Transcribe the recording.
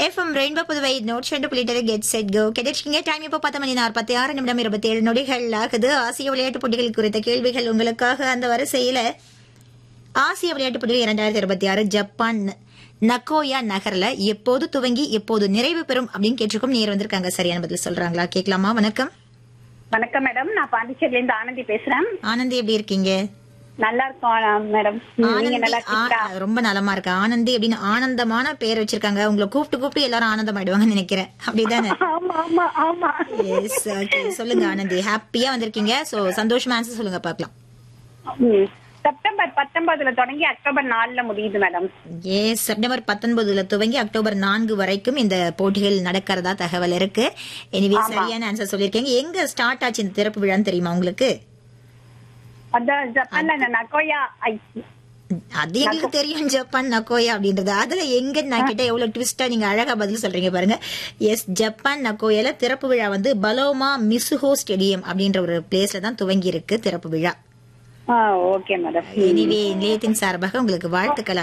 FM rainbow Puduvai note ரெண்டு புள்ளிட்டு get set go கிடைச்சிங்க டைம் இப்போ பத்து மணி நாற்பத்தி ஆறு நிமிடம் இருபத்தி ஏழு நொடிகள் ஆகுது ஆசிய விளையாட்டுப் போட்டிகள் குறித்த கேள்விகள் உங்களுக்காக அந்த வரிசையில ஆசிய விளையாட்டுப் போட்டிகள் இரண்டாயிரத்தி இருபத்தி ஆறு ஜப்பான் நக்கோயா நகர்ல எப்போது துவங்கி எப்போது நிறைவு பெறும் அப்படின்னு கேட்டிருக்கோம் நேர் வந்திருக்காங்க சரியான பதில் சொல்றாங்களா கேட்கலாமா வணக்கம் வணக்கம் மேடம் நான் பாண்டிச்சேரில இருந்து ஆனந்தி பேசுறேன் ஆனந்தி எப்படி இருக்கீங்க நல்லா இருக்கோம் மேடம் நீங்க ஆனந்தி நல்லா இருக்கீங்களா ஆ, ரொம்ப நலமா இருக்கு ஆனந்தி அப்படின்னு ஆனந்தமான பேர் வச்சிருக்காங்க உங்களை கூப்பிட்டு கூப்பிட்டு எல்லாரும் ஆனந்தம் ஆயிடுவாங்கன்னு நினைக்கிறேன் அப்படிதானே ஆமா ஆமா ஆமா எஸ் ஓகே சொல்லுங்க ஆனந்தி ஹாப்பியா வந்திருக்கீங்க சோ சந்தோஷமா ஆன்சர் சொல்லுங்க பார்க்கலாம் ம். செப்டம்பர் பத்தொன்பதுல தொடங்கி அக்டோபர் நாலுல முடியுது மேடம் எஸ் செப்டம்பர் பத்தொன்பதுல துவங்கி அக்டோபர் நான்கு வரைக்கும் இந்த போட்டிகள் நடக்கிறதா தகவல் இருக்கு எனிவே சரியான ஆன்சர் சொல்லியிருக்கீங்க எங்க ஸ்டார்ட் ஆச்சு இந்த திறப்பு விழான்னு தெரியுமா உங்களுக்கு அதான் ஜப்பான்ல இந்த நகோயா ஐ- அது எங்களுக்கு தெரியும் ஜப்பான் நக்கோயா அப்படின்றது அதுல எங்க நான் கிட்ட எவ்வளவு ட்விஸ்டா நீங்க அழகா பதில் சொல்றீங்க பாருங்க எஸ் ஜப்பான் நக்கோயால திறப்பு விழா வந்து பலோமா மிசுஹோ ஸ்டேடியம் அப்படின்ற ஒரு பிளேஸ்ல தான் துவங்கி இருக்கு திறப்பு விழா ஆ ஓகே மேடம் எனிவே நிலையத்தின் சார்பாக உங்களுக்கு வாழ்த்துக்கள்